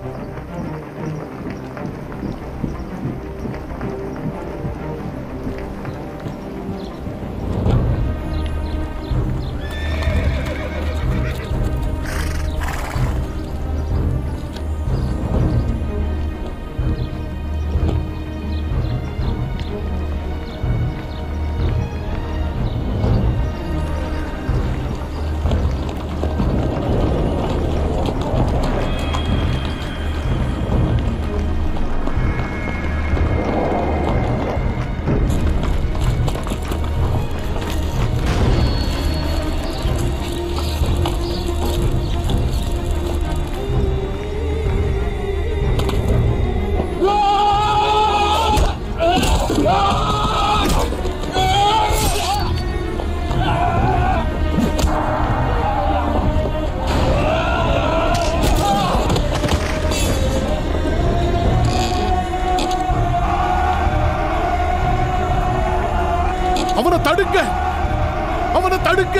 அவனை தடுக்க அவனை தடுக்க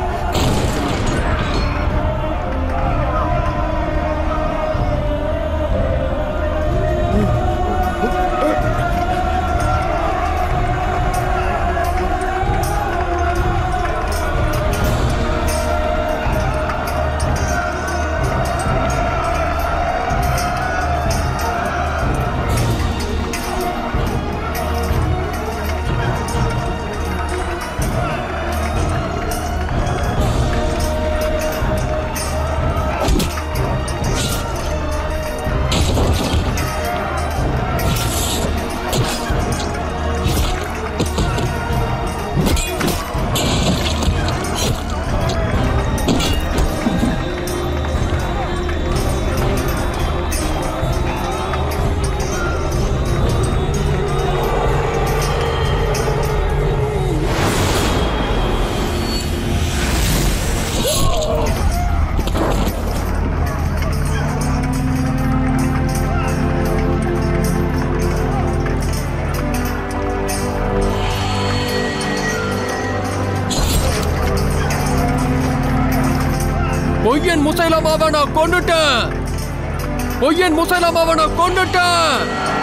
பொய்யன் முசைலமாவை நான் கொன்னுட்டேன் பொய்யன் முசைலமாவை நான் கொன்னுட்டேன்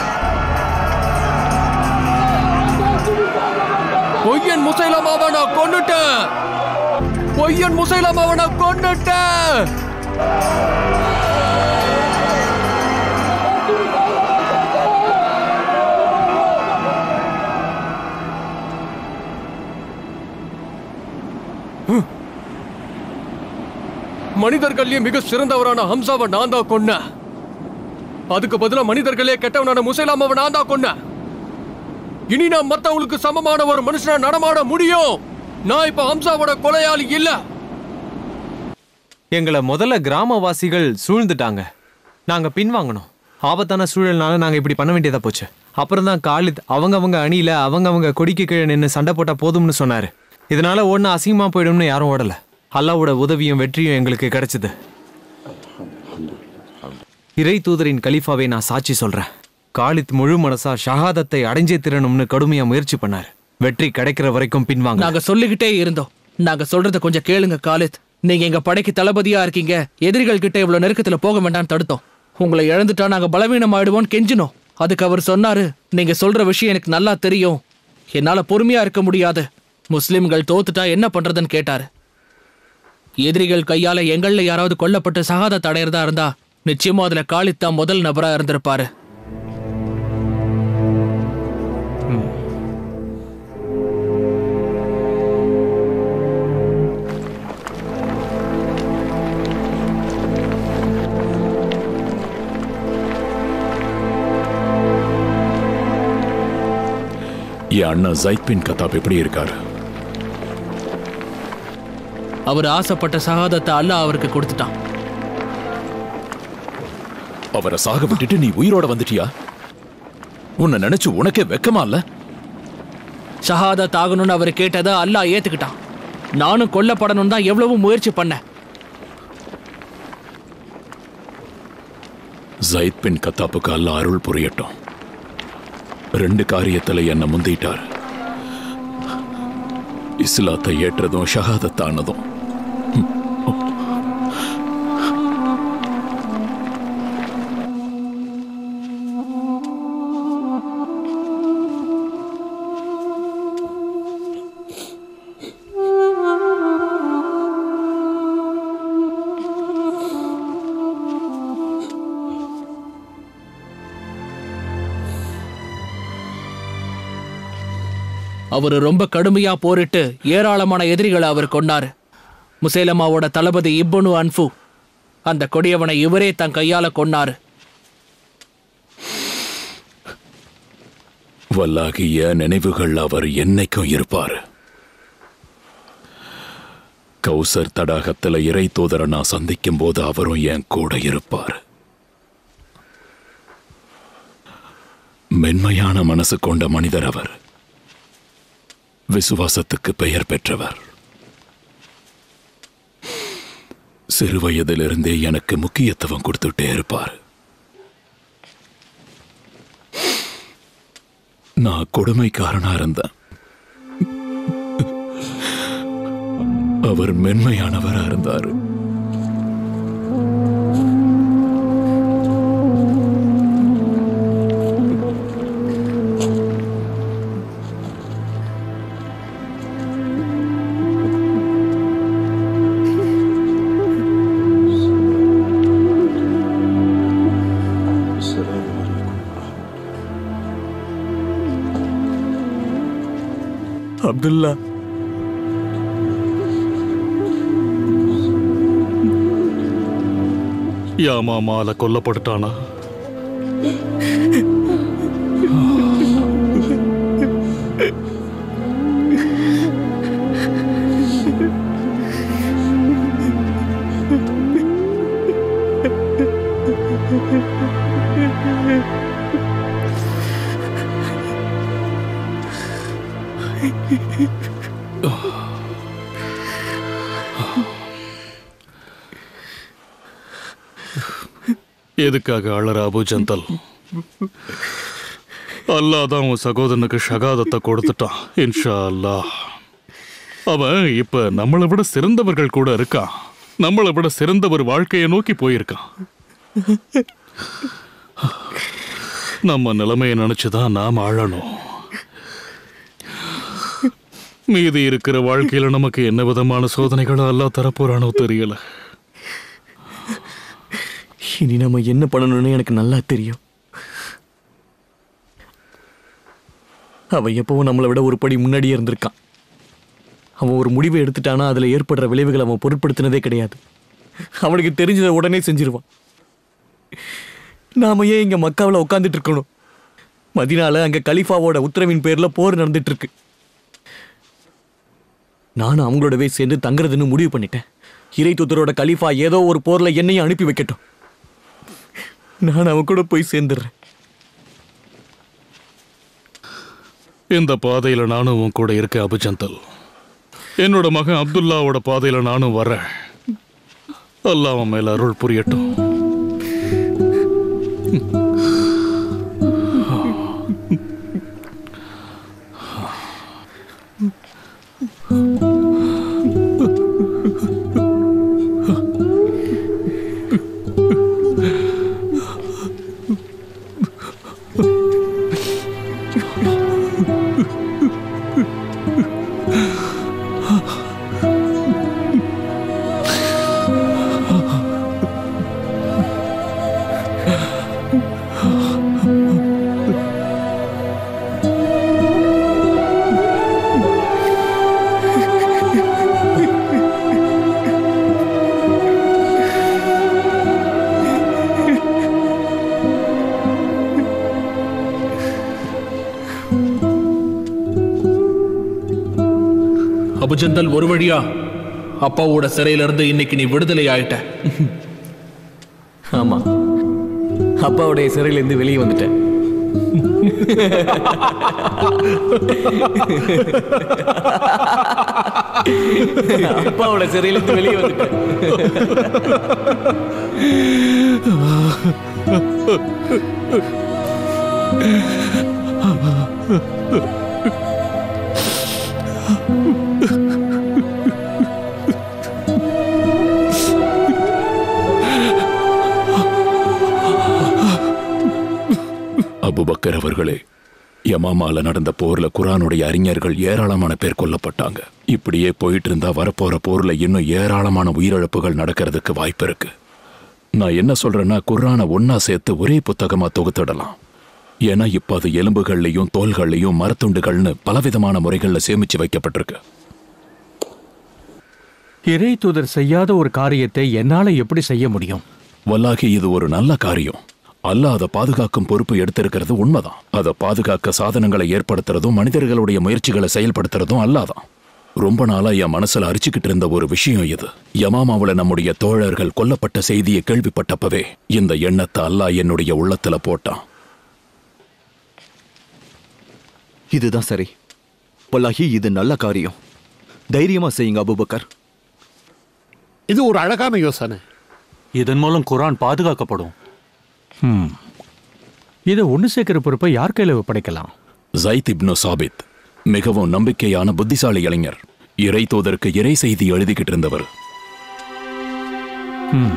பொய்யன் முசைலமாவை நான் கொன்னுட்டேன் பொய்யன் முசைலமாவை நான் கொன்னுட்டேன் மனிதர்கள்லயே மிக சிறந்தவரான ஹம்சாவை நான் தான் கொன்னேன் அதுக்கு பதிலா மனிதர்களே கெட்டவனான முசைலாமாவை நான் தான் கொன்னேன் இனி நான் மத்தவங்களுக்கு சமமான ஒரு மனுஷனா நடமாட முடியும் நான் இப்ப ஹம்சாவோட கொலையாளி இல்ல எங்களை முதல்ல கிராமவாசிகள் சூழ்ந்துட்டாங்க நாங்க பின்வாங்கணும் ஆபத்தான சூழல்னால நாங்க இப்படி பண்ண வேண்டியதா போச்சு அப்புறம் தான் காலித் அவங்க அவங்க அணியில அவங்க அவங்க கொடிக்கு கீழே நின்று சண்டை போட்டா போதும்னு சொன்னாரு இதனால ஒண்ணு அசிங்கமா போயிடும்னு யாரும் ஓடல அல்லாவோட உதவியும் வெற்றியும் எங்களுக்கு கிடைச்சது இறை தூதரின் கலீஃபாவை நான் சாட்சி சொல்றேன் காலித் முழு மனசா ஷஹாதத்தை அடைஞ்சே திறனும்னு கடுமையா முயற்சி பண்ணாரு வெற்றி கிடைக்கிற வரைக்கும் பின்வாங்க நாங்க சொல்லிக்கிட்டே இருந்தோம் நாங்க சொல்றத கொஞ்சம் கேளுங்க காலித் நீங்க எங்க படைக்கு தளபதியா இருக்கீங்க எதிரிகள் கிட்ட இவ்வளவு நெருக்கத்துல போக வேண்டாம்னு தடுத்தோம் உங்களை இழந்துட்டா நாங்க பலவீனம் ஆயிடுவோம் கெஞ்சினோம் அதுக்கு அவர் சொன்னாரு நீங்க சொல்ற விஷயம் எனக்கு நல்லா தெரியும் என்னால பொறுமையா இருக்க முடியாது முஸ்லிம்கள் தோத்துட்டா என்ன பண்றதுன்னு கேட்டாரு எதிரிகள் கையால எங்கள்ல யாராவது கொல்லப்பட்டு சகாதத் அடையறதா இருந்தா நிச்சயமா அதுல காலித் தான் முதல் நபரா இருந்திருப்பாரு என் அண்ணன் ஜைத் பின் கத்தாப் எப்படி இருக்காரு அவர் ஆசைப்பட்ட சகாதத்தை அல்லாஹ் அவருக்கு கொடுத்துட்டான் அவரை சாக விட்டுட்டு நீ உயிரோட வந்துட்டியா உன்னை நினைச்சு உனக்கே வெக்கமா இல்ல ஷஹாதத் ஆகணும்னு அவர் கேட்டதை அல்லாஹ் ஏத்துக்கிட்டான் நானும் கொல்லப்படணும் தான் எவ்வளவு முயற்சி பண்ணேன் ஜயித் பின் கத்தாப்புக்கு அல்லாஹ் அருள் புரியட்டும் ரெண்டு காரியத்துல என்ன முந்திட்டார் இஸ்லாத்தை ஏற்றதும் ஷஹாதத்தானதும் அவரு ரொம்ப கடுமையா போரிட்டு ஏராளமான எதிரிகளை அவர் கொண்டாரு முசேலமாவோட தளபதி இப்னு அன்ஃபு அந்த கொடியவனை இவரே தன் கையால கொன்னாரு வல்லாகிய நினைவுகள் அவர் என்னைக்கும் இருப்பார் கௌசர் தடாகத்துல இறை தூதரை நான் சந்திக்கும் போது அவரும் என் கூட இருப்பார் மென்மையான மனசு கொண்ட மனிதர் அவர் விசுவாசத்துக்கு பெயர் பெற்றவர் சிறுவயதிலிருந்தே எனக்கு முக்கியத்துவம் கொடுத்துட்டே இருப்பார் நான் கொடுமைக்காரனா இருந்தேன் அவர் மென்மையானவரா இருந்தாரு அப்துல்லா யாமாமால கொல்லப்பட்டுட்டானா எதுக்காக அழற அபு ஜந்தல் அல்லாஹ் தான் உன் சகோதரனுக்கு ஷகாதத்தை கொடுத்துட்டான் இன்ஷா அல்லாஹ் அவன் இப்ப நம்மளை விட சிறந்தவர்கள் கூட இருக்கான் நம்மளை விட சிறந்த ஒரு வாழ்க்கையை நோக்கி போயிருக்கான் நம்ம நிலைமையை நினைச்சுதான் நாம் ஆளணும் மீதி இருக்கிற வாழ்க்கையில நமக்கு என்ன விதமான சோதனைகளும் அல்லாஹ் தரப்போறானோ தெரியல இனி நம்ம என்ன பண்ணணும்னு எனக்கு நல்லா தெரியும் அவன் எப்பவும் நம்மளை விட ஒரு படி முன்னாடியே இருந்திருக்கான் அவன் ஒரு முடிவை எடுத்துட்டானா அதுல ஏற்படுற விளைவுகளை அவன் பொருட்படுத்தினதே கிடையாது அவனுக்கு தெரிஞ்சதை உடனே செஞ்சிருவான் நாம ஏன் இங்க மக்காவில் உட்காந்துட்டு இருக்கணும் மதினால அங்க கலிஃபாவோட உத்தரவின் பேர்ல போர் நடந்துட்டு இருக்கு நானும் அவங்களோடவே சேர்ந்து தங்குறதுன்னு முடிவு பண்ணிட்டேன் இறை தூதரோட கலிஃபா ஏதோ ஒரு போர்ல என்னையும் அனுப்பி வைக்கட்டும் நான் அவன் கூட போய் சேர்ந்துடுறேன் இந்த பாதையில நானும் உன் கூட இருக்கேன் அபுஜந்தல் என்னோட மகன் அப்துல்லாவோட பாதையில நானும் வரேன் அல்லாஹ் அவன் மேல அருள் புரியட்டும் அபுஜந்தல் ஒரு வழியா அப்பாவோட சிறையில இருந்து இன்னைக்கு நீ விடுதலை ஆயிட்ட ஆமா அப்பாவுடைய சிறையிலேருந்து வெளியே வந்துட்டேன் அப்பாவோட சிறையிலேருந்து வெளியே வந்துட்டேன் அபுபக்கர் அவர்களே யமாமால நடந்த போர்ல குரானுடைய அறிஞர்கள் ஏராளமான பேர் கொல்லப்பட்டாங்க இப்படியே போயிட்டு இருந்தா வரப்போற போர்ல இன்னும் ஏராளமான உயிரிழப்புகள் நடக்கிறதுக்கு வாய்ப்பு இருக்கு நான் என்ன சொல்றேன்னா குர்ஆனை ஒன்னா சேர்த்து ஒரே புத்தகமா தொகுத்துடலாம் ஏன்னா இப்ப அது எலும்புகள்லயும் தோல்கள்லயும் மரத்துண்டுகள்னு பலவிதமான முறைகள்ல சேமிச்சு வைக்கப்பட்டிருக்கு இறை தூதர் செய்யாத ஒரு காரியத்தை என்னால எப்படி செய்ய முடியும் வல்லாகி இது ஒரு நல்ல காரியம் அல்லாஹ் அதை பாதுகாக்கும் பொறுப்பு எடுத்திருக்கிறது உண்மைதான் அதை பாதுகாக்க சாதனங்களை ஏற்படுத்துறதும் மனிதர்களுடைய முயற்சிகளை செயல்படுத்துறதும் அல்லாதான் ரொம்ப நாளா என் மனசுல அரிச்சுக்கிட்டு இருந்த ஒரு விஷயம் இது யமாமாவுல நம்முடைய தோழர்கள் கொல்லப்பட்ட செய்தியை கேள்விப்பட்டப்பவே இந்த எண்ணத்தை அல்லாஹ் என்னுடைய உள்ளத்துல போட்டான் இதுதான் சரி வல்லாஹி இது நல்ல காரியம் தைரியமா செய்யுங்க அபூபக்கர் இது ஒரு அழகான யோசனை இதன் மூலம் குரான் பாதுகாக்கப்படும் ம். இதை ஒன்று சேர்க்கிற பொறுப்பை யார் கையில் ஒப்படைக்கலாம் ஜைத் இப்னு சாபித் மிகவும் நம்பிக்கையான புத்திசாலி இளைஞர் இறை தூதருக்கு இறை செய்தி எழுதிக்கிட்டு இருந்தவர் ம்.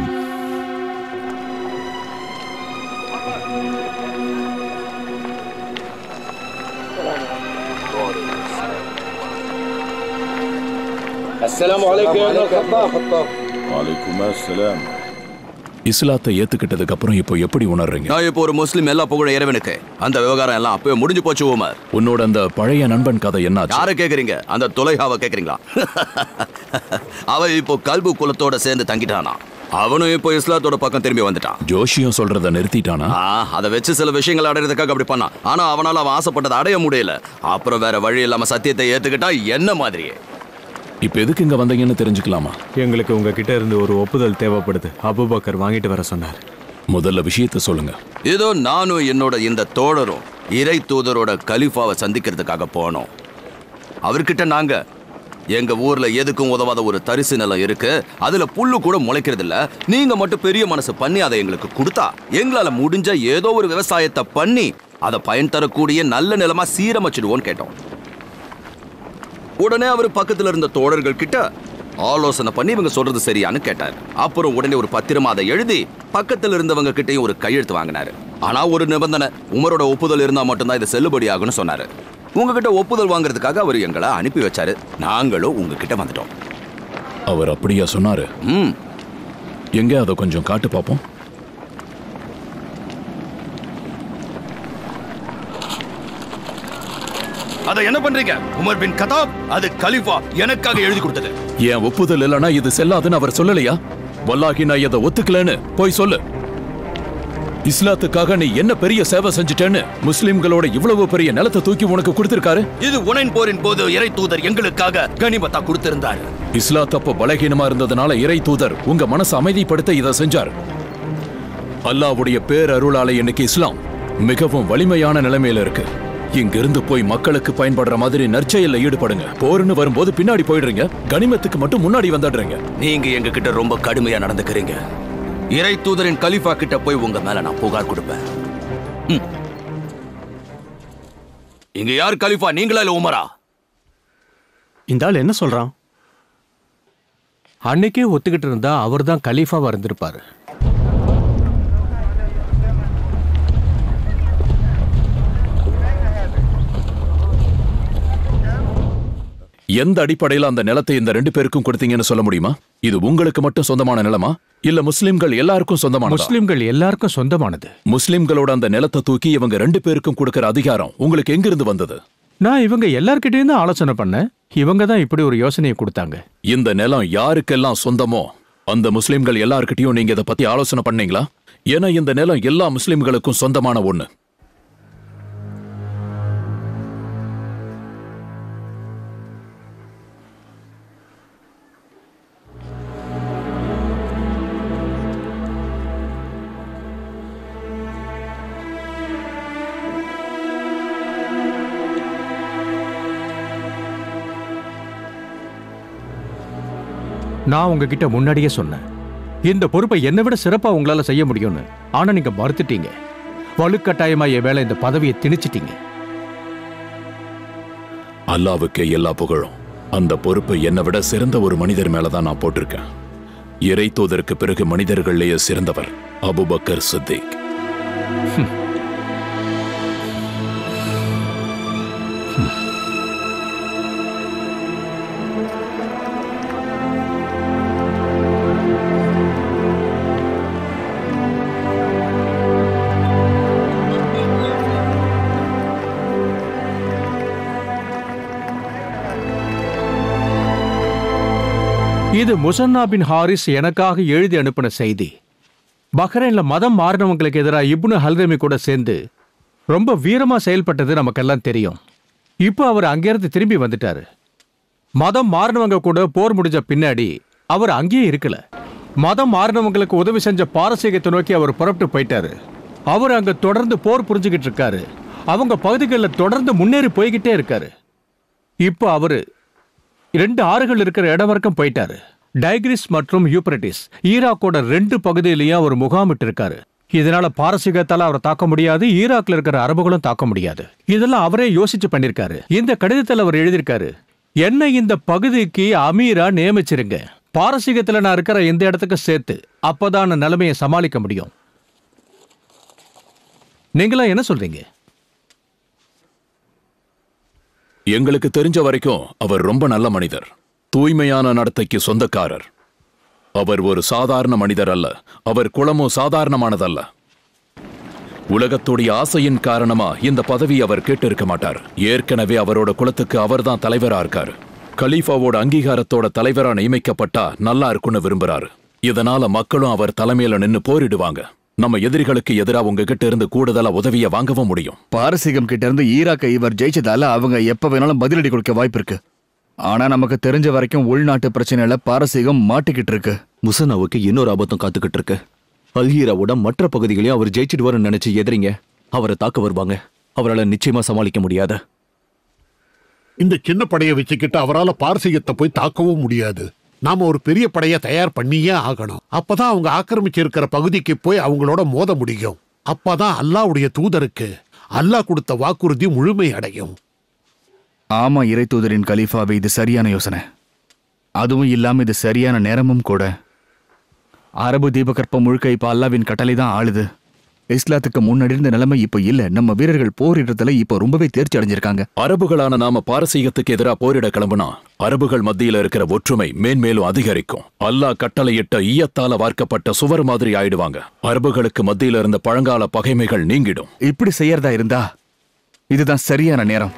இஸ்லாத்தை ஏத்துக்கிட்டதுக்கு அப்புறம் இப்போ எப்படி உணர்றீங்க நான் இப்போ ஒரு முஸ்லிம் எல்லா புகழ இறைவனுக்கு அந்த விவகாரம் எல்லாம் அப்பவே முடிஞ்சு போச்சு உமர் உன்னோட அந்த பழைய நண்பன் கதை என்னாச்சு யார கேக்குறீங்க அந்த தொலைகாவ கேக்குறீங்களா அவன் இப்போ கல்பு குலத்தோட சேர்ந்து தங்கிட்டானா அவனும் இப்போ இஸ்லாத்தோட பக்கம் திரும்பி வந்துட்டான் ஜோஷியம் சொல்றத நிறுத்திட்டானா ஆ, அதை வச்சு சில விஷயங்கள் அடையிறதுக்காக அப்படி பண்ணான் ஆனா அவனால அவன் ஆசைப்பட்டதை அடைய முடியல அப்புறம் வேற வழி இல்லாம சத்தியத்தை ஏத்துக்கிட்டா என்ன மாதிரியே இப்ப எதுக்கு இங்க வந்தீங்கன்னு தெரிஞ்சுக்கலாமா எங்களுக்கு உங்ககிட்ட இருந்து ஒரு ஒப்புதல் தேவைப்படுது அபுபக்கர் வாங்கிட்டு வர சொன்னார் முதல்ல விஷயத்த சொல்லுங்க இதோ நானும் என்னோட இந்த தோழரும் இறை தூதரோட கலிஃபாவை சந்திக்கிறதுக்காக போனோம் அவர்கிட்ட நாங்க எங்க ஊர்ல எதுக்கும் உதவாத ஒரு தரிசு நிலம் இருக்கு அதுல புல்லு கூட முளைக்கிறது இல்ல நீங்க மட்டும் பெரிய மனசு பண்ணி அதை எங்களுக்கு கொடுத்தா எங்களால முடிஞ்ச ஏதோ ஒரு விவசாயத்தை பண்ணி அதை பயன் தரக்கூடிய நல்ல நிலமா சீரமைச்சிடுவோன்னு கேட்டோம் உடனே அவர் பக்கத்துல இருந்த தோழர்கள் கிட்ட ஆலோசனை பண்ணி இவங்க சொல்றது சரியான்னு கேட்டார் அப்புறம் உடனே ஒரு பத்திரமா அதை எழுதி பக்கத்துல இருந்தவங்க கிட்டயும் ஒரு கையெழுத்து வாங்கினாரு ஆனா ஒரு நிபந்தனை உமரோட ஒப்புதல் இருந்தா மட்டும்தான் இது செல்லுபடி ஆகும்னு சொன்னாரு உங்ககிட்ட ஒப்புதல் வாங்குறதுக்காக அவர் எங்களை அனுப்பி வச்சாரு நாங்களும் உங்ககிட்ட வந்துட்டோம் அவர் அப்படியா சொன்னாரு ம் எங்க அதை கொஞ்சம் காட்டு பாப்போம் அதை என்ன பண்றீங்க உமர் பின் கதாப் அது கலிஃபா எனக்காக எழுதி கொடுத்தது என் ஒப்புதல் இல்லைன்னா இது செல்லாதுன்னு அவர் சொல்லலையா வல்லாகி நான் இதை ஒத்துக்கலன்னு போய் சொல்லு இஸ்லாத்துக்காக நீ என்ன பெரிய சேவை செஞ்சுட்டேன்னு முஸ்லிம்களோட இவ்வளவு பெரிய நிலத்தை தூக்கி உனக்கு கொடுத்திருக்காரு இது உனைன் போரின் போது இறை தூதர் எங்களுக்காக கனிமத்தா கொடுத்திருந்தாரு இஸ்லாத் அப்ப பலகீனமா இருந்ததுனால இறை தூதர் உங்க மனசை அமைதிப்படுத்த இதை செஞ்சார் அல்லாவுடைய பேரருளால இன்னைக்கு இஸ்லாம் மிகவும் வலிமையான நிலைமையில இருக்கு இங்கிருந்து போய் மக்களுக்கு பயன்படுற மாதிரி நற்செயல்ல ஈடுபடுங்க போர்னு வரும்போது பின்னாடி போயிடுறீங்க கனிமத்துக்கு மட்டும் முன்னாடி வந்துடுறீங்க நீங்க எங்க கிட்ட ரொம்ப கடுமையா நடந்துக்கிறீங்க இறை தூதரின் கலிஃபா கிட்ட போய் உங்க மேல நான் புகார் கொடுப்பேன் ம். இங்க யார் கலிஃபா நீங்களா இல்ல உமரா இந்த ஆள் என்ன சொல்றான் அன்னைக்கே ஒத்துக்கிட்டு இருந்தா அவர் தான் கலீஃபாவா இருந்திருப்பாரு எந்த அடிப்படையில அந்த நிலத்தை இந்த ரெண்டு பேருக்கும் கொடுத்தீங்கன்னு சொல்ல முடியுமா இது உங்களுக்கு மட்டும் சொந்தமான நிலமா இல்ல முஸ்லிம்கள் எல்லாருக்கும் சொந்தமான முஸ்லிம்கள் எல்லாருக்கும் சொந்தமானது முஸ்லிம்களோட அந்த நிலத்தை தூக்கி இவங்க ரெண்டு பேருக்கும் கொடுக்கிற அதிகாரம் உங்களுக்கு எங்கிருந்து வந்தது நான் இவங்க எல்லார்கிட்டயும் தான் ஆலோசனை பண்ணேன் இவங்க தான் இப்படி ஒரு யோசனையை கொடுத்தாங்க இந்த நிலம் யாருக்கெல்லாம் சொந்தமோ அந்த முஸ்லிம்கள் எல்லார்கிட்டயும் நீங்க இதை பத்தி ஆலோசனை பண்ணீங்களா ஏன்னா இந்த நிலம் எல்லா முஸ்லிம்களுக்கும் சொந்தமான ஒண்ணு நான் உங்ககிட்ட முன்னாடியே சொன்னேன் இந்த பொறுப்பை என்னை விட சிறப்பா உங்களால செய்ய முடியும்னு ஆனா நீங்க மறுத்துட்டீங்க வலுக்கட்டாயமா என் வேலை இந்த பதவியை திணிச்சிட்டீங்க அல்லாவுக்கே எல்லா புகழும் அந்த பொறுப்பு என்னை விட சிறந்த ஒரு மனிதர் மேலதான் நான் போட்டிருக்கேன் இறை தூதருக்கு பிறகு மனிதர்கள்லேயே சிறந்தவர் அபுபக்கர் சித்திக் இது முசன்னா பின் ஹாரிஸ் எனக்காக எழுதி அனுப்பின செய்தி பஹ்ரைன்ல மதம் மாறினவங்களுக்கு எதிராக இப்னு ஹல்தமி கூட சேர்ந்து ரொம்ப வீரமா செயல்பட்டது நமக்கெல்லாம் தெரியும் இப்போ அவர் அங்கிருந்து திரும்பி வந்துட்டாரு மதம் மாறினவங்க கூட போர் முடிஞ்ச பின்னாடி அவர் அங்கேயே இருக்கல மதம் மாறினவங்களுக்கு உதவி செஞ்ச பாரசீகத்தை நோக்கி அவர் புறப்பட்டு போயிட்டாரு அவர் அங்க தொடர்ந்து போர் புரிஞ்சுக்கிட்டு இருக்காரு அவங்க பகுதிகளில் தொடர்ந்து முன்னேறி போய்கிட்டே இருக்காரு இப்போ அவரு ரெண்டு ஆறுகள் இருக்கிற இடம் வரைக்கும் போயிட்டாரு டைக்ரிஸ் மற்றும் யூப்ரட்டிஸ் ஈராக்கோட ரெண்டு பகுதியிலையும் அவர் முகாமிட்டு இருக்காரு இதனால பாரசீகத்தால அவரை தாக்க முடியாது ஈராக்ல இருக்கிற அரபுகளும் தாக்க முடியாது இதெல்லாம் அவரே யோசிச்சு பண்ணிருக்காரு இந்த கடிதத்தில் அவர் எழுதியிருக்காரு என்ன இந்த பகுதிக்கு அமீரா நியமிச்சிருங்க பாரசீகத்துல நான் இருக்கிற இந்த இடத்துக்கு சேர்த்து அப்பதான் நான் நிலைமையை சமாளிக்க முடியும் நீங்களா என்ன சொல்றீங்க எங்களுக்கு தெரிஞ்ச வரைக்கும் அவர் ரொம்ப நல்ல மனிதர் தூய்மையான நடத்தைக்கு சொந்தக்காரர் அவர் ஒரு சாதாரண மனிதர் அல்ல அவர் குளமும் சாதாரணமானதல்ல உலகத்துடைய ஆசையின் காரணமா இந்த பதவி அவர் கேட்டு இருக்க மாட்டார் ஏற்கனவே அவரோட குலத்துக்கு அவர்தான் தலைவரா இருக்காரு கலீஃபாவோட அங்கீகாரத்தோட தலைவரா நியமிக்கப்பட்டா நல்லா இருக்கும்னு விரும்புறாரு இதனால மக்களும் அவர் தலைமையில நின்னு போரிடுவாங்க நம்ம எதிரிகளுக்கு எதிரா உங்ககிட்ட இருந்து கூடுதலா உதவிய வாங்கவும் முடியும் பாரசீகம் கிட்ட இருந்து ஈராக்கை இவர் ஜெயிச்சதால அவங்க எப்ப வேணாலும் பதிலடி கொடுக்க வாய்ப்பு இருக்கு ஆனா நமக்கு தெரிஞ்ச வரைக்கும் உள்நாட்டு பிரச்சனையில பாரசீகம் மாட்டிக்கிட்டு இருக்கு முசனாவுக்கு இன்னொரு ஆபத்தும் காத்துக்கிட்டு இருக்கு அல்ஹீராவோட மற்ற பகுதிகளையும் அவர் ஜெயிச்சிடுவாருன்னு நினைச்சு எதிரிங்க அவரை தாக்க வருவாங்க அவரால் நிச்சயமா சமாளிக்க முடியாது இந்த சின்ன படையை வச்சுக்கிட்டு அவரால பாரசீகத்தை போய் தாக்கவும் முடியாது நாம ஒரு பெரிய படையை தயார் பண்ணியே ஆகணும் அப்பதான் அவங்க ஆக்கிரமிச்சிருக்கிற பகுதிக்கு போய் அவங்களோட மோத முடியும் அப்பதான் அல்லாவுடைய தூதருக்கு அல்லாஹ் கொடுத்த வாக்குறுதி முழுமை அடையும் ஆமா இறை தூதரின் கலீஃபாவே இது சரியான யோசனை அதுவும் இல்லாம இது சரியான நேரமும் கூட அரபு தீபகற்பம் முழுக்க இப்ப அல்லாவின் கட்டளை தான் ஆளுது இஸ்லாத்துக்கு முன்னாடி இருந்த நிலைமை இப்ப இல்ல நம்ம வீரர்கள் போரிடுறதுல இப்ப ரொம்பவே தேர்ச்சி அடைஞ்சிருக்காங்க அரபுகளான நாம பாரசீகத்துக்கு எதிரா போரிட கிளம்புனா அரபுகள் மத்தியில இருக்கிற ஒற்றுமை மேன்மேலும் அதிகரிக்கும் அல்லாஹ் கட்டளையிட்ட ஈயத்தால வார்க்கப்பட்ட சுவர் மாதிரி ஆயிடுவாங்க அரபுகளுக்கு மத்தியில இருந்த பழங்கால பகைமைகள் நீங்கிடும் இப்படி செய்யறதா இருந்தா இதுதான் சரியான நேரம்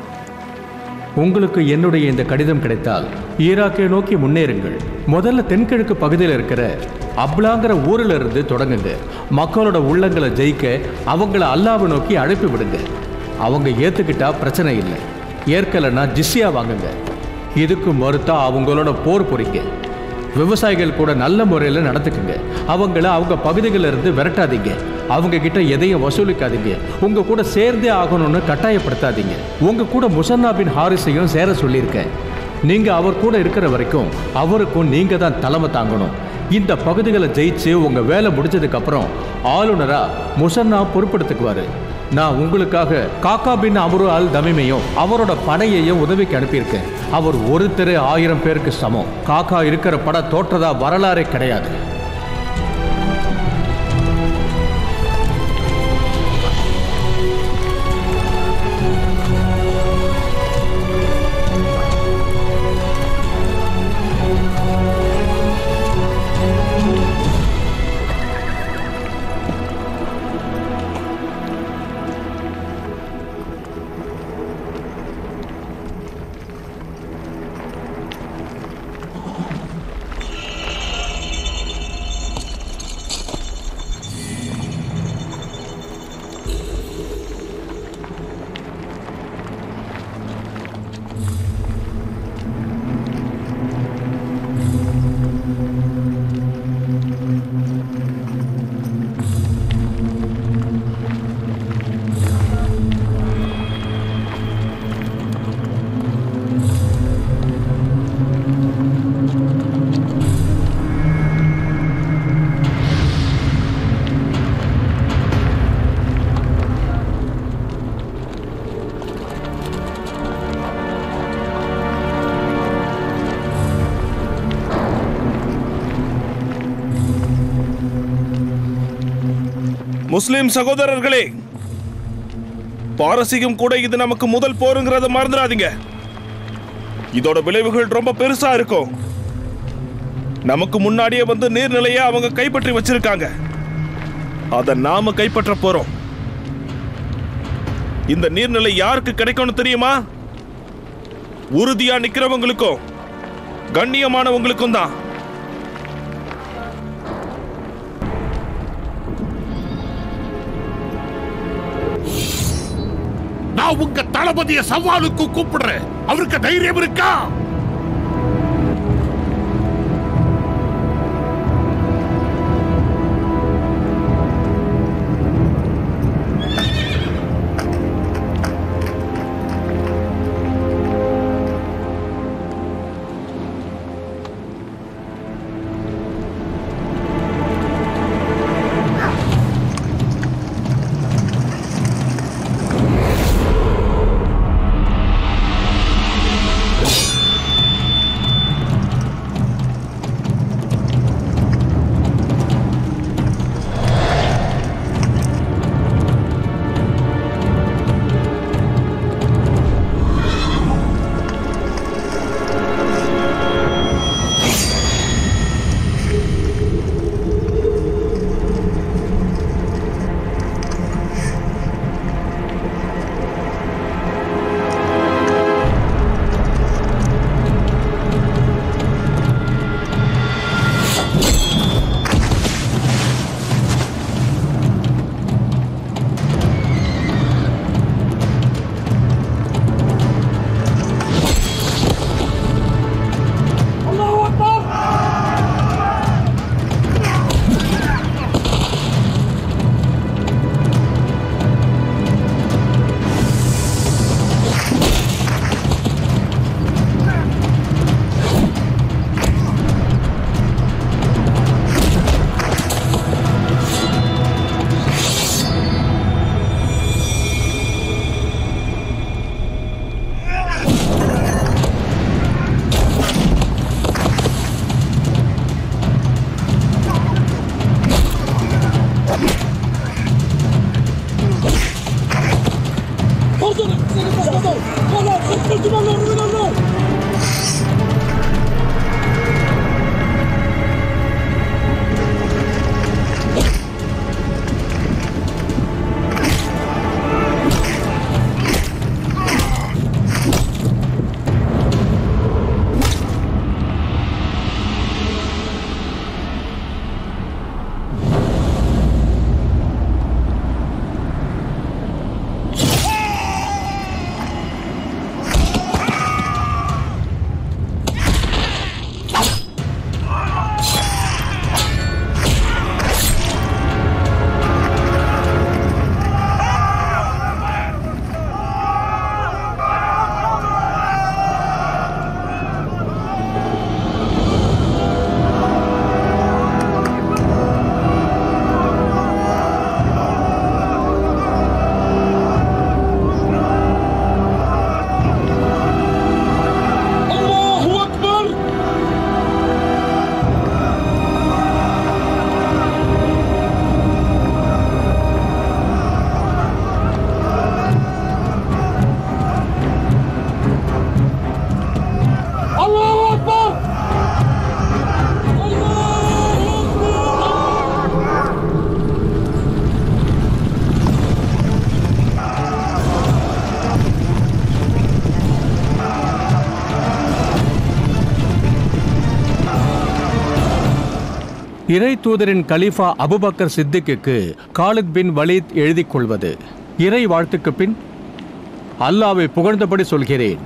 உங்களுக்கு என்னுடைய இந்த கடிதம் கிடைத்தால் ஈராக்கை நோக்கி முன்னேறுங்கள் முதல்ல தென்கிழக்கு பகுதியில் இருக்கிற அப்லாங்கிற ஊரில் இருந்து தொடங்குங்க மக்களோட உள்ளங்களை ஜெயிக்க அவங்கள அல்லாவை நோக்கி அழைப்பு விடுங்க அவங்க ஏத்துக்கிட்டா பிரச்சனை இல்லை ஏற்கலைன்னா ஜிஸ்யா வாங்குங்க இதுக்கு மறுத்தா அவங்களோட போர் புரிங்க விவசாயிகள் கூட நல்ல முறையில் நடந்துக்குங்க அவங்கள அவங்க பகுதிகளில் இருந்து விரட்டாதீங்க அவங்க கிட்ட எதையும் வசூலிக்காதீங்க உங்க கூட சேர்ந்தே ஆகணும்னு கட்டாயப்படுத்தாதீங்க உங்க கூட முசன்னா பின் ஹாரிஸையும் சேர சொல்லியிருக்கேன் நீங்க அவர் கூட இருக்கிற வரைக்கும் அவருக்கும் நீங்க தான் தலைமை தாங்கணும் இந்த பகுதிகளை ஜெயிச்சு உங்க வேலை முடிஞ்சதுக்கு அப்புறம் ஆளுநரா முசன்னா பொறுப்பெடுத்துக்குவாரு நான் உங்களுக்காக காக்கா பின் அமரு அல் தமிமையும் அவரோட படையையும் உதவிக்கு அனுப்பியிருக்கேன் அவர் ஒருத்தர் ஆயிரம் பேருக்கு சமம் காக்கா இருக்கிற பட தோற்றதா வரலாறே கிடையாது முஸ்லிம் சகோதரர்களே பாரசீகம் கூட இது நமக்கு முதல் போருங்கிறத மறந்துடாதீங்க இதோட விளைவுகள் ரொம்ப பெருசா இருக்கும் நமக்கு முன்னாடியே வந்து நீர்நிலையை அவங்க கைப்பற்றி வச்சிருக்காங்க அதை நாம கைப்பற்ற போறோம் இந்த நீர்நிலை யாருக்கு கிடைக்கும்னு தெரியுமா உறுதியா நிக்கிறவங்களுக்கும் கண்ணியமானவங்களுக்கும் தான் நான் உங்க தளபதிய சவாலுக்கு கூப்பிடுறேன் அவருக்கு தைரியம் இருக்கா இறை தூதரின் கலீஃபா அபுபக்கர் சித்திக்கு காலித் பின் வலீத் எழுதிக் கொள்வது இறை வாழ்த்துக்கு பின் அல்லாவை புகழ்ந்தபடி சொல்கிறேன்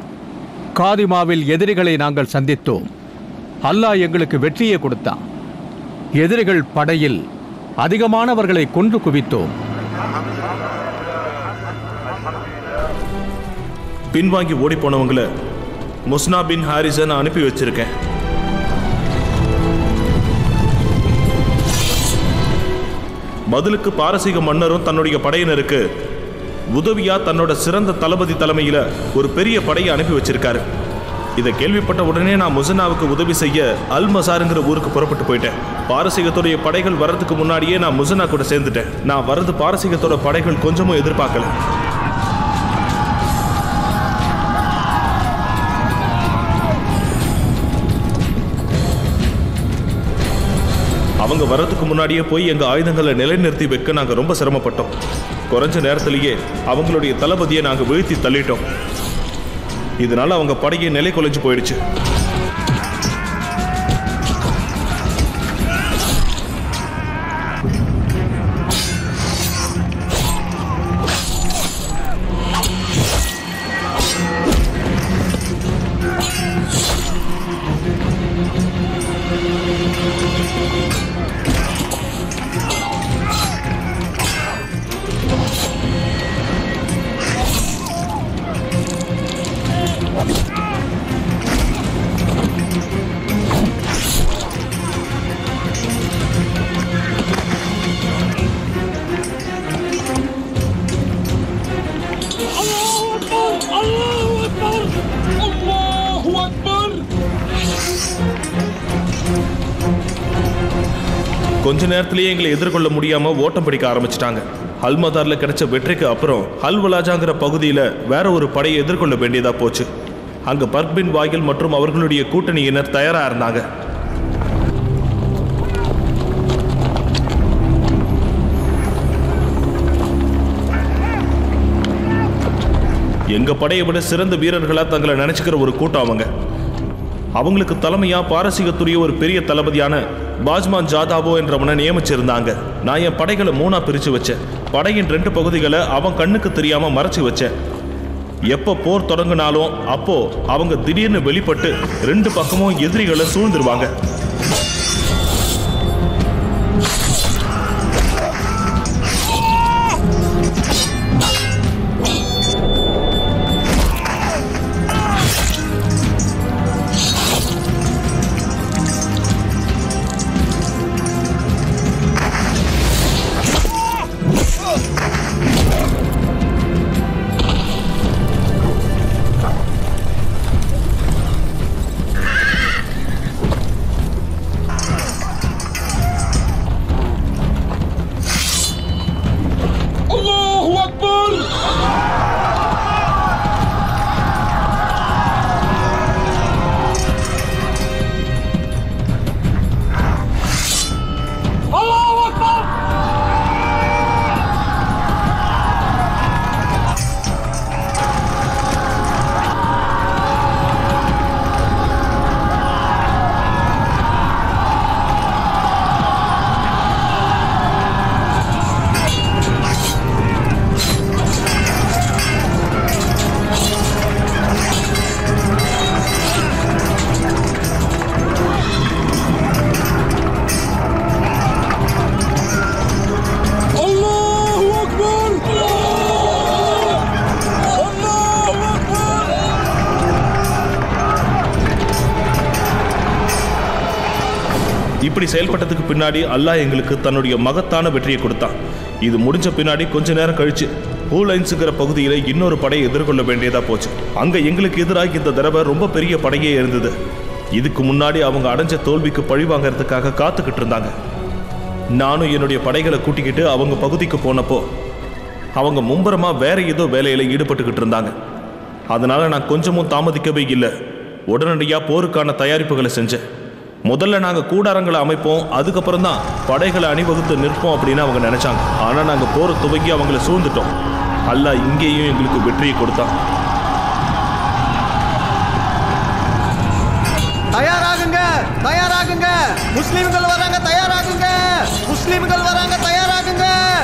காதிமாவில் எதிரிகளை நாங்கள் சந்தித்தோம் அல்லாஹ் எங்களுக்கு வெற்றியை கொடுத்தான் எதிரிகள் படையில் அதிகமானவர்களை கொன்று குவித்தோம் பின்வாங்கி ஓடி போனவங்கள முஸ்னா பின் ஹாரிசன் அனுப்பி வச்சிருக்கேன் பதிலுக்கு பாரசீக மன்னரும் தன்னுடைய படையினருக்கு உதவியா தன்னோட சிறந்த தளபதி தலைமையில ஒரு பெரிய படையை அனுப்பி வச்சிருக்காரு இதை கேள்விப்பட்ட உடனே நான் முசனாவுக்கு உதவி செய்ய அல் மசாருங்கிற ஊருக்கு புறப்பட்டு போயிட்டேன் பாரசீகத்துடைய படைகள் வர்றதுக்கு முன்னாடியே நான் முசனா கூட சேர்ந்துட்டேன் நான் வர்றது பாரசீகத்தோட படைகள் கொஞ்சமும் எதிர்பார்க்கல அவங்க வர்றதுக்கு முன்னாடியே போய் எங்க ஆயுதங்களை நிலைநிறுத்தி வைக்க நாங்க ரொம்ப சிரமப்பட்டோம் குறைஞ்ச நேரத்திலேயே அவங்களுடைய தளபதியை நாங்க வீழ்த்தி தள்ளிட்டோம் இதனால அவங்க படையை நிலை குலைஞ்சு போயிடுச்சு கொஞ்ச நேரத்திலேயே எங்களை எதிர்கொள்ள முடியாம ஓட்டம் பிடிக்க ஆரம்பிச்சிட்டாங்க அல்மதார்ல கிடைச்ச வெற்றிக்கு அப்புறம் ஹல்வலாஜாங்கிற பகுதியில வேற ஒரு படையை எதிர்கொள்ள வேண்டியதா போச்சு அங்க பர்க்பின் வாயில் மற்றும் அவர்களுடைய கூட்டணியினர் தயாரா இருந்தாங்க எங்க படையை விட சிறந்த வீரர்களா தங்களை நினைச்சுக்கிற ஒரு கூட்டம் அவங்க அவங்களுக்கு தலைமையா பாரசீகத்துடைய ஒரு பெரிய தளபதியான பாஜ்மான் ஜாதாவோ என்றவனை நியமிச்சிருந்தாங்க நான் என் படைகளை மூணா பிரிச்சு வச்சேன் படையின் ரெண்டு பகுதிகளை அவன் கண்ணுக்கு தெரியாம மறைச்சு வச்சேன் எப்போ போர் தொடங்கினாலும் அப்போ அவங்க திடீர்னு வெளிப்பட்டு ரெண்டு பக்கமும் எதிரிகளை சூழ்ந்துருவாங்க இப்படி செயல்பட்டதுக்கு பின்னாடி அல்லாஹ் எங்களுக்கு தன்னுடைய மகத்தான வெற்றியை கொடுத்தான் இது முடிஞ்ச பின்னாடி கொஞ்ச நேரம் கழிச்சு ஹூலைன்ஸுங்கிற பகுதியில் இன்னொரு படையை எதிர்கொள்ள வேண்டியதா போச்சு அங்க எங்களுக்கு எதிராக இந்த தடவை ரொம்ப பெரிய படையே இருந்தது இதுக்கு முன்னாடி அவங்க அடைஞ்ச தோல்விக்கு பழி வாங்கறதுக்காக காத்துக்கிட்டு இருந்தாங்க நானும் என்னுடைய படைகளை கூட்டிக்கிட்டு அவங்க பகுதிக்கு போனப்போ அவங்க மும்பரமா வேற ஏதோ வேலையில ஈடுபட்டுக்கிட்டு இருந்தாங்க அதனால நான் கொஞ்சமும் தாமதிக்கவே இல்லை உடனடியாக போருக்கான தயாரிப்புகளை செஞ்சேன் முதல்ல நாங்கள் கூடாரங்களை அமைப்போம் அதுக்கப்புறம் தான் படைகளை அணிவகுத்து நிற்போம் அப்படின்னு அவங்க நினைச்சாங்க ஆனால் நாங்கள் போரை துவங்கி அவங்கள சூழ்ந்துட்டோம் அல்லாஹ் இங்கேயும் எங்களுக்கு வெற்றியை கொடுத்தான் தயாராகுங்க தயாராகுங்க முஸ்லிம்கள் வராங்க தயாராகுங்க முஸ்லிம்கள் வராங்க தயாராகுங்க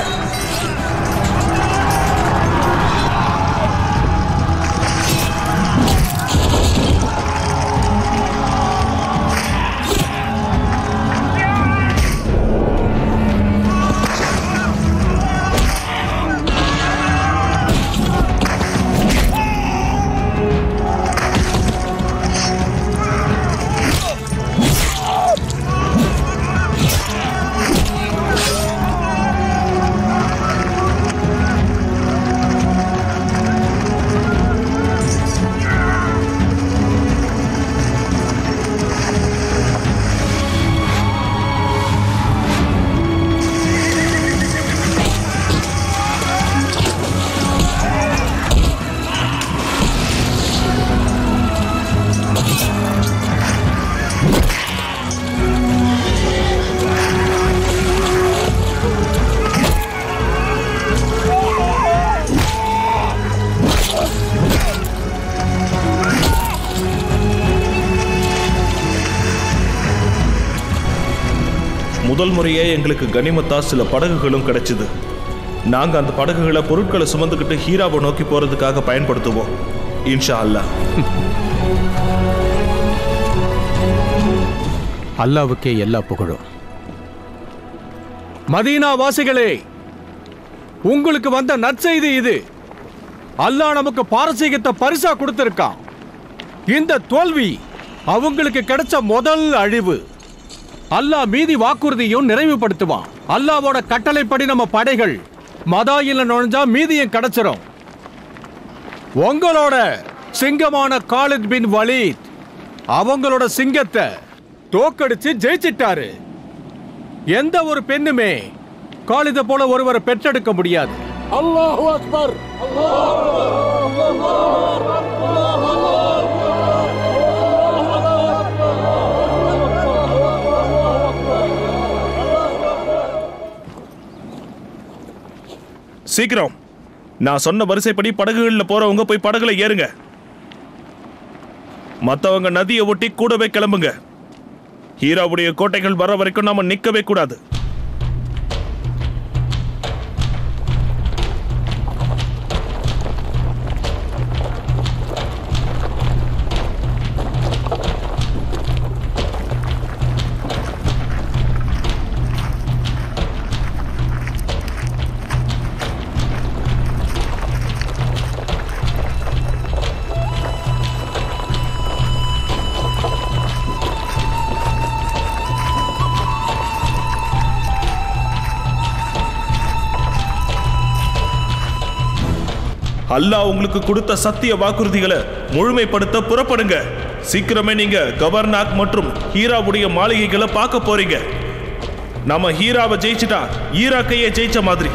முதல் முறையே எங்களுக்கு கனிமத்தா சில படகுகளும் கிடைச்சது நாங்கள் அந்த படகுகளை பொருட்களை சுமந்துக்கிட்டு ஹீராவை நோக்கி போகிறதுக்காக பயன்படுத்துவோம் இன்ஷா அல்லாஹ் அல்லாவுக்கே எல்லா புகழும் மதீனா வாசிகளே உங்களுக்கு வந்த நற்செய்தி இது அல்லாஹ் நமக்கு பாரசீகத்தை பரிசா கொடுத்திருக்கான் இந்த தோல்வி அவங்களுக்கு கிடைச்ச முதல் அழிவு அல்லாஹ் மீதி வாக்குறுதியும் நிறைவுபடுத்துவான் அல்லாவோட கட்டளைப்படி நம்ம படைகள் மதாயில நுழைஞ்சா மீதியும் கிடைச்சிரும் உங்களோட சிங்கமான காலித் பின் வலீத் அவங்களோட சிங்கத்தை தோக்கடிச்சு ஜெயிச்சிட்டாரு எந்த ஒரு பெண்ணுமே காலித போல ஒருவரை பெற்றெடுக்க முடியாது அல்லாஹு அக்பர் சீக்கிரம் நான் சொன்ன வரிசைப்படி படகுகளில் போறவங்க போய் படகுல ஏறுங்க மத்தவங்க நதியை ஒட்டி கூடவே கிளம்புங்க ஹீராவுடைய கோட்டைகள் வர வரைக்கும் நாம நிக்கவே கூடாது அல்லாஹ் உங்களுக்கு கொடுத்த சத்திய வாக்குறுதிகளை முழுமைப்படுத்த புறப்படுங்க சீக்கிரமே நீங்க கவர்னாக் மற்றும் ஹீராவுடைய மாளிகைகளை பார்க்க போறீங்க நம்ம ஹீராவை ஜெயிச்சிட்டா ஈராக்கையே ஜெயிச்ச மாதிரி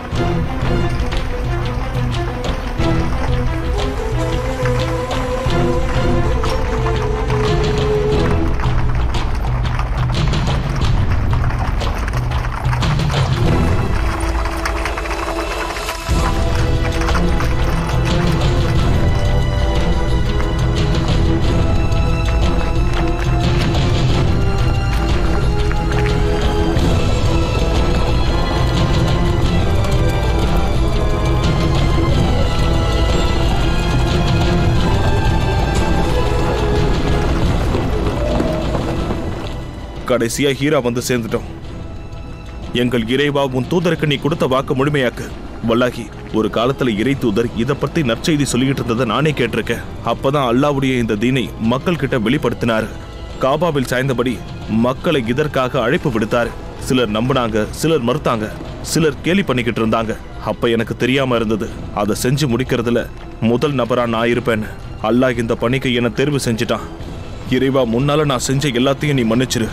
கடைசியா ஹீரா வந்து சேர்ந்துட்டோம் எங்கள் இறைவா உன் தூதருக்கு நீ கொடுத்த வாக்கு முழுமையாக்கு வல்லாகி ஒரு காலத்துல இறை தூதர் இத பத்தி நற்செய்தி சொல்லிக்கிட்டு இருந்ததை நானே கேட்டிருக்கேன் அப்பதான் அல்லாவுடைய இந்த தீனை மக்கள் கிட்ட வெளிப்படுத்தினாரு காபாவில் சாய்ந்தபடி மக்களை இதற்காக அழைப்பு விடுத்தாரு சிலர் நம்பினாங்க சிலர் மறுத்தாங்க சிலர் கேலி பண்ணிக்கிட்டு இருந்தாங்க அப்ப எனக்கு தெரியாம இருந்தது அதை செஞ்சு முடிக்கிறதுல முதல் நபரா நான் இருப்பேன்னு அல்லாஹ் இந்த பணிக்கு என்னை தேர்வு செஞ்சுட்டான் இறைவா முன்னால நான் செஞ்ச எல்லாத்தையும் நீ மன்னிச்சிரு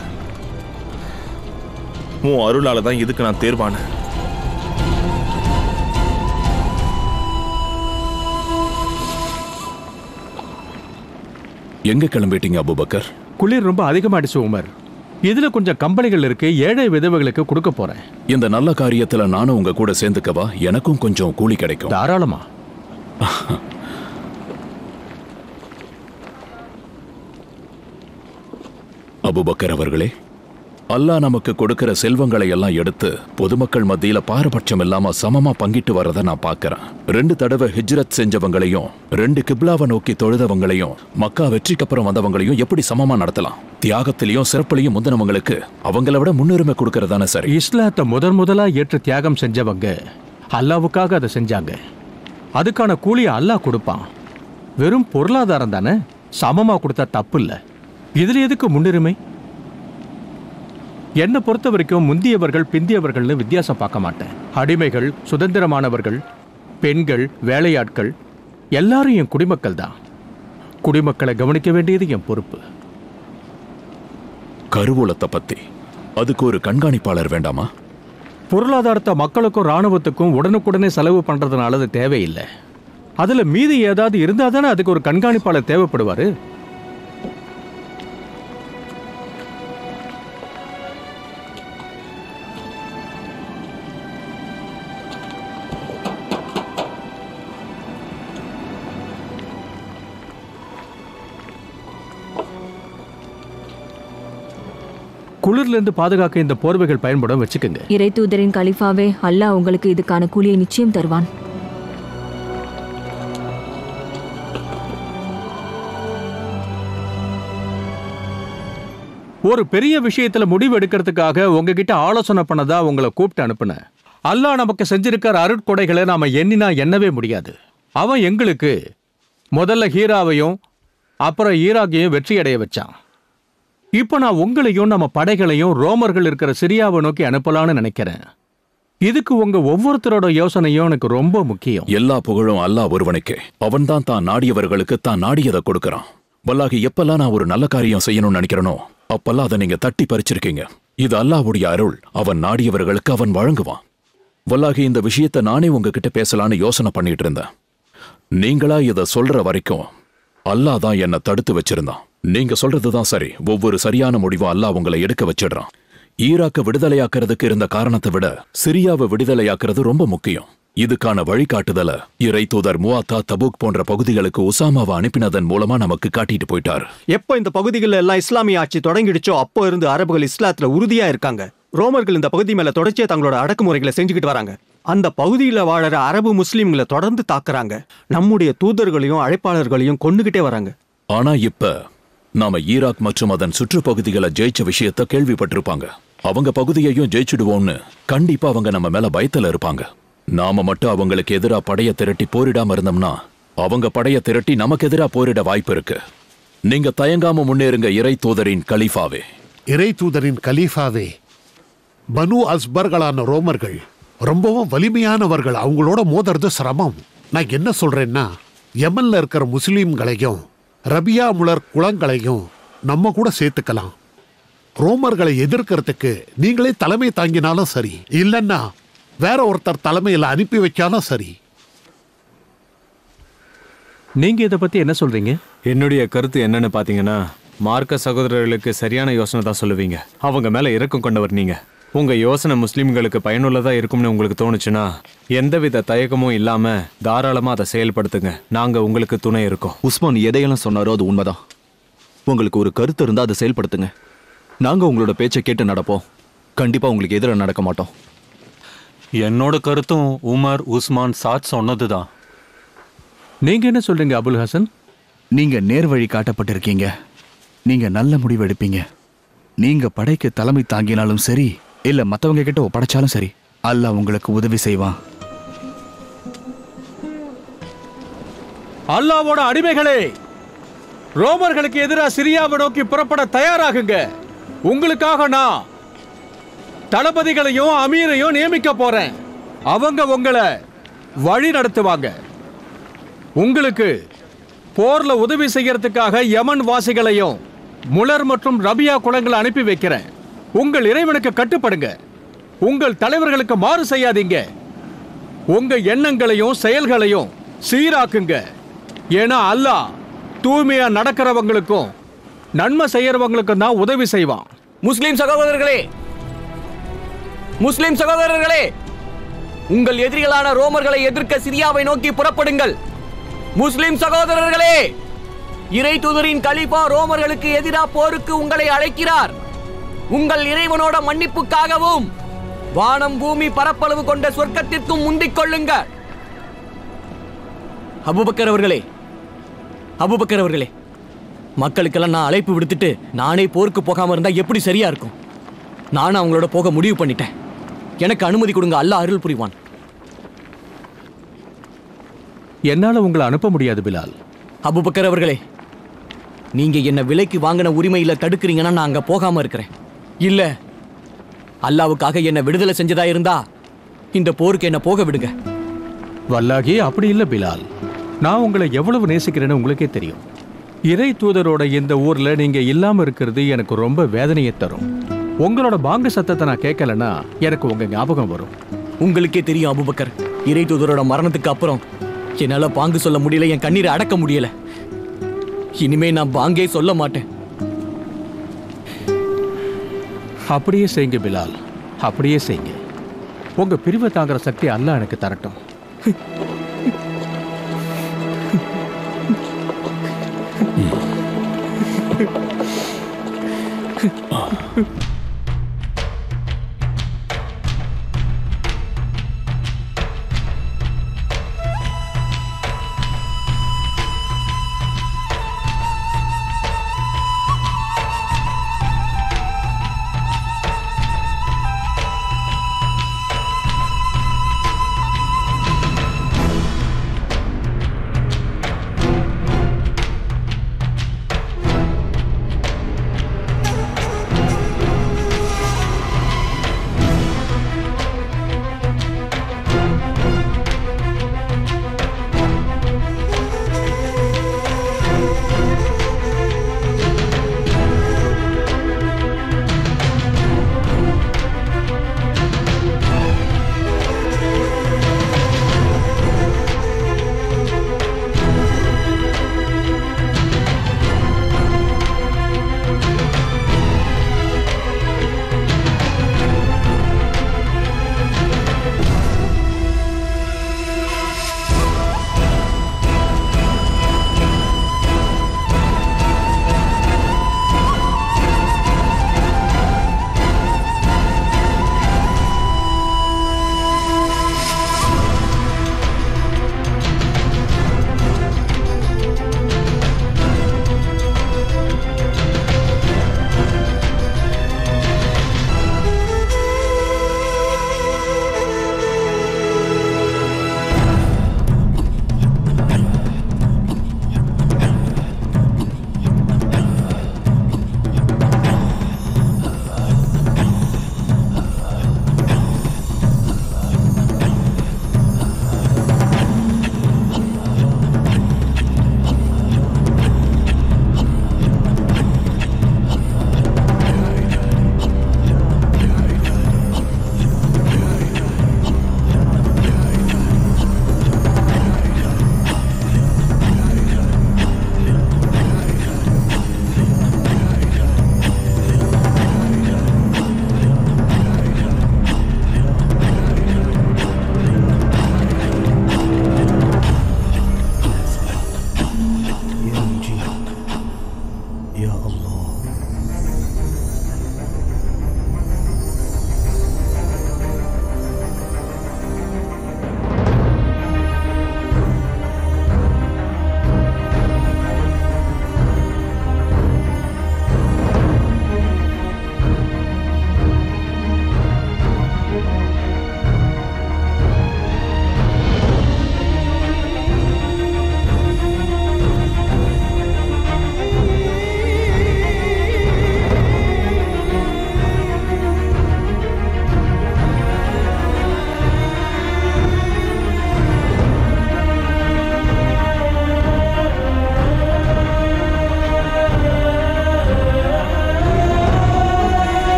உன் அருளால தான் இதுக்கு நான் தேர்வானேன் எங்க கிளம்பிட்டீங்க அபுபக்கர் குளிர் ரொம்ப அதிகமாயிடுச்சு உமர் இதுல கொஞ்சம் கம்பெனிகள் இருக்கு ஏழை விதவைகளுக்கு கொடுக்க போறேன் இந்த நல்ல காரியத்துல நானும் உங்க கூட சேர்ந்துக்கவா எனக்கும் கொஞ்சம் கூலி கிடைக்கும் தாராளமா அபுபக்கர் அவர்களே அல்லாஹ் நமக்கு கொடுக்கிற செல்வங்களை எல்லாம் எடுத்து பொதுமக்கள் மத்தியில பாரபட்சம் இல்லாம சமமா பங்கிட்டு வரத நான் பார்க்கறேன் ரெண்டு தடவை ஹிஜ்ரத் செஞ்சவங்களையும் ரெண்டு கிப்லாவை நோக்கி தொழுதவங்களையும் மக்கா வெற்றிக்கு அப்புறம் வந்தவங்களையும் எப்படி சமமா நடத்தலாம் தியாகத்திலையும் சிறப்புலையும் முந்தினவங்களுக்கு அவங்கள விட முன்னுரிமை கொடுக்கறதானே சரி இஸ்லாத்தை முதன் முதலா ஏற்று தியாகம் செஞ்சவங்க அல்லாவுக்காக அதை செஞ்சாங்க அதுக்கான கூலியை அல்லாஹ் கொடுப்பான் வெறும் பொருளாதாரம் தானே சமமா கொடுத்தா தப்பு இல்ல இதுல எதுக்கு முன்னுரிமை என்னை பொறுத்த வரைக்கும் முந்தியவர்கள் பிந்தியவர்கள்னு வித்தியாசம் பார்க்க மாட்டேன் அடிமைகள் சுதந்திரமானவர்கள் பெண்கள் வேலையாட்கள் எல்லாரும் என் குடிமக்கள் தான் குடிமக்களை கவனிக்க வேண்டியது என் பொறுப்பு கருவூலத்தை பத்தி அதுக்கு ஒரு கண்காணிப்பாளர் வேண்டாமா பொருளாதாரத்தை மக்களுக்கும் ராணுவத்துக்கும் உடனுக்குடனே செலவு பண்றதுனால அது தேவையில்லை அதுல மீதி ஏதாவது இருந்தா தானே அதுக்கு ஒரு கண்காணிப்பாளர் தேவைப்படுவாரு குளிர்ல இருந்து பாதுகாக்க இந்த போர்வைகள் பயன்படும் வச்சுக்கோங்க இறை தூதரின் கலிஃபாவே அல்லாஹ் உங்களுக்கு இதுக்கான கூலியை நிச்சயம் தருவான் ஒரு பெரிய விஷயத்துல முடிவு எடுக்கிறதுக்காக உங்ககிட்ட ஆலோசனை பண்ணதா உங்களை கூப்பிட்டு அனுப்புனேன் அல்லாஹ் நமக்கு செஞ்சிருக்கிற அருட்கொடைகளை நாம எண்ணினா எண்ணவே முடியாது அவன் எங்களுக்கு முதல்ல ஹீராவையும் அப்புறம் ஈராக்கையும் வெற்றி அடைய வச்சான் இப்போ நான் உங்களையும் நம்ம படைகளையும் ரோமர்கள் இருக்கிற சிரியாவை நோக்கி அனுப்பலாம்னு நினைக்கிறேன் இதுக்கு உங்க ஒவ்வொருத்தரோட யோசனையும் எனக்கு ரொம்ப முக்கியம் எல்லா புகழும் அல்லாஹ் ஒருவனுக்கே அவன்தான் தான் நாடியவர்களுக்கு தான் நாடியதை கொடுக்கறான் வல்லாகி எப்பெல்லாம் நான் ஒரு நல்ல காரியம் செய்யணும்னு நினைக்கிறேனோ அப்பெல்லாம் அதை நீங்க தட்டி பறிச்சிருக்கீங்க இது அல்லாஹ்வுடைய அருள் அவன் நாடியவர்களுக்கு அவன் வழங்குவான் வல்லாகி இந்த விஷயத்தை நானே உங்ககிட்ட பேசலான்னு யோசனை பண்ணிட்டு இருந்தேன் நீங்களா இத சொல்ற வரைக்கும் அல்லாஹ் தான் என்ன தடுத்து வச்சிருந்தான் நீங்க சொல்றதுதான் சரி ஒவ்வொரு சரியான முடிவும் அல்லாஹ் உங்களை எடுக்க வச்சிடுறான் ஈராக்க விடுதலையாக்குறதுக்கு இருந்த காரணத்தை விட சிரியாவை விடுதலையாக்குறது ரொம்ப முக்கியம் இதுக்கான வழிகாட்டுதல இறை தூதர் முவாத்தா தபூக் போன்ற பகுதிகளுக்கு உசாமாவை அனுப்பினதன் மூலமா நமக்கு காட்டிட்டு போயிட்டார் எப்போ இந்த பகுதிகளில் எல்லாம் இஸ்லாமிய ஆட்சி தொடங்கிடுச்சோ அப்போ இருந்து அரபுகள் இஸ்லாத்துல உறுதியா இருக்காங்க ரோமர்கள் இந்த பகுதி மேல தொடர்ச்சியா தங்களோட அடக்குமுறைகளை செஞ்சுக்கிட்டு வராங்க அந்த பகுதியில வாழற அரபு முஸ்லிம்களை தொடர்ந்து தாக்குறாங்க நம்முடைய தூதர்களையும் அழைப்பாளர்களையும் கொண்டுகிட்டே வராங்க ஆனா இப்ப நாம ஈராக் மற்றும் அதன் சுற்றுப்பகுதிகளை ஜெயிச்ச விஷயத்த கேள்விப்பட்டிருப்பாங்க அவங்க பகுதியையும் ஜெயிச்சிடுவோம்னு கண்டிப்பா அவங்க நம்ம மேல பயத்துல இருப்பாங்க நாம மட்டும் அவங்களுக்கு எதிரா படைய திரட்டி போரிடாம இருந்தோம்னா அவங்க படைய திரட்டி நமக்கு எதிரா போரிட வாய்ப்பு இருக்கு நீங்க தயங்காம முன்னேறுங்க இறை தூதரின் கலீஃபாவே இறை தூதரின் கலீஃபாவே பனு அஸ்பர்களான ரோமர்கள் ரொம்பவும் வலிமையானவர்கள் அவங்களோட மோதுறது சிரமம் நான் என்ன சொல்றேன்னா யமன்ல இருக்கிற முஸ்லீம்களையும் ரபியா முலர் குளங்களையும் நம்ம கூட சேர்த்துக்கலாம் ரோமர்களை எதிர்க்கிறதுக்கு நீங்களே தலைமை தாங்கினாலும் சரி இல்லைன்னா வேற ஒருத்தர் தலைமையில் அனுப்பி வச்சாலும் சரி நீங்க இதை பத்தி என்ன சொல்றீங்க என்னுடைய கருத்து என்னன்னு பாத்தீங்கன்னா மார்க்க சகோதரர்களுக்கு சரியான யோசனை தான் சொல்லுவீங்க அவங்க மேல இரக்கம் கொண்டவர் நீங்க உங்க யோசனை முஸ்லிம்களுக்கு பயனுள்ளதா இருக்கும்னு உங்களுக்கு தோணுச்சுன்னா எந்தவித தயக்கமும் இல்லாம தாராளமா அதை செயல்படுத்துங்க நாங்க உங்களுக்கு துணை இருக்கோம் உஸ்மான் எதையெல்லாம் சொன்னாரோ அது உண்மைதான் உங்களுக்கு ஒரு கருத்து இருந்தா அதை செயல்படுத்துங்க நாங்க உங்களோட பேச்சை கேட்டு நடப்போம் கண்டிப்பா உங்களுக்கு எதிராக நடக்க மாட்டோம் என்னோட கருத்தும் உமர் உஸ்மான் சாத் சொன்னதுதான் நீங்க என்ன சொல்றீங்க அபுல் ஹசன் நீங்க நேர் வழி காட்டப்பட்டிருக்கீங்க நீங்க நல்ல முடிவு எடுப்பீங்க நீங்க படைக்கு தலைமை தாங்கினாலும் சரி இல்ல மத்தவங்க கிட்ட ஒப்படைச்சாலும் சரி அல்லாஹ் உங்களுக்கு உதவி செய்வான் அல்லாவோட அடிமைகளே ரோமர்களுக்கு எதிராக சிரியாவை நோக்கி புறப்பட தயாராகுங்க உங்களுக்காக நான் தளபதிகளையும் அமீரையும் நியமிக்க போறேன் அவங்க உங்களை வழி நடத்துவாங்க உங்களுக்கு போர்ல உதவி செய்யறதுக்காக யமன் வாசிகளையும் முலர் மற்றும் ரபியா குளங்களை அனுப்பி வைக்கிறேன் உங்கள் இறைவனுக்கு கட்டுப்படுங்க உங்கள் தலைவர்களுக்கு மாறு செய்யாதீங்க உங்க எண்ணங்களையும் செயல்களையும் சீராக்குங்க ஏன்னா அல்லாஹ் தூய்மையா நடக்கிறவங்களுக்கும் நன்மை செய்யறவங்களுக்கும் தான் உதவி செய்வான் முஸ்லிம் சகோதரர்களே முஸ்லிம் சகோதரர்களே உங்கள் எதிரிகளான ரோமர்களை எதிர்க்க சிரியாவை நோக்கி புறப்படுங்கள் முஸ்லிம் சகோதரர்களே இறை தூதரின் கலிபா ரோமர்களுக்கு எதிராக போருக்கு உங்களை அழைக்கிறார் உங்கள் இறைவனோட மன்னிப்புக்காகவும் வானம் பூமி பரப்பளவு கொண்ட சொர்க்கத்திற்கும் முந்திக் கொள்ளுங்க அபுபக்கர் அவர்களே அபுபக்கர் அவர்களே மக்களுக்கெல்லாம் நான் அழைப்பு விடுத்துட்டு நானே போருக்கு போகாம இருந்தா எப்படி சரியா இருக்கும் நானும் அவங்களோட போக முடிவு பண்ணிட்டேன் எனக்கு அனுமதி கொடுங்க அல்லாஹ் அருள் புரிவான் என்னால உங்களை அனுப்ப முடியாது பிலால் அபுபக்கர் அவர்களே நீங்க என்ன விலைக்கு வாங்கின உரிமையில தடுக்கிறீங்கன்னா நான் அங்க போகாம இருக்கிறேன் இல்ல அல்லாவுக்காக என்ன விடுதலை செஞ்சதா இருந்தா இந்த போருக்கு என்ன போக விடுங்க வல்லாகி அப்படி இல்ல பிலால் நான் உங்களை எவ்வளவு நேசிக்கிறேன்னு உங்களுக்கே தெரியும் இறை தூதரோட இந்த ஊர்ல நீங்க இல்லாம இருக்கிறது எனக்கு ரொம்ப வேதனையை தரும் உங்களோட பாங்கு சத்தத்தை நான் கேட்கலன்னா எனக்கு உங்க ஞாபகம் வரும் உங்களுக்கே தெரியும் அபுபக்கர் இறை தூதரோட மரணத்துக்கு அப்புறம் என்னால பாங்கு சொல்ல முடியல என் கண்ணீரை அடக்க முடியல இனிமே நான் பாங்கே சொல்ல மாட்டேன் அப்படியே செய்யுங்க பிலால் அப்படியே செய்யுங்க உங்க பிரிவை தாங்குற சக்தி அல்லாஹ் எனக்கு தரட்டும் ஆ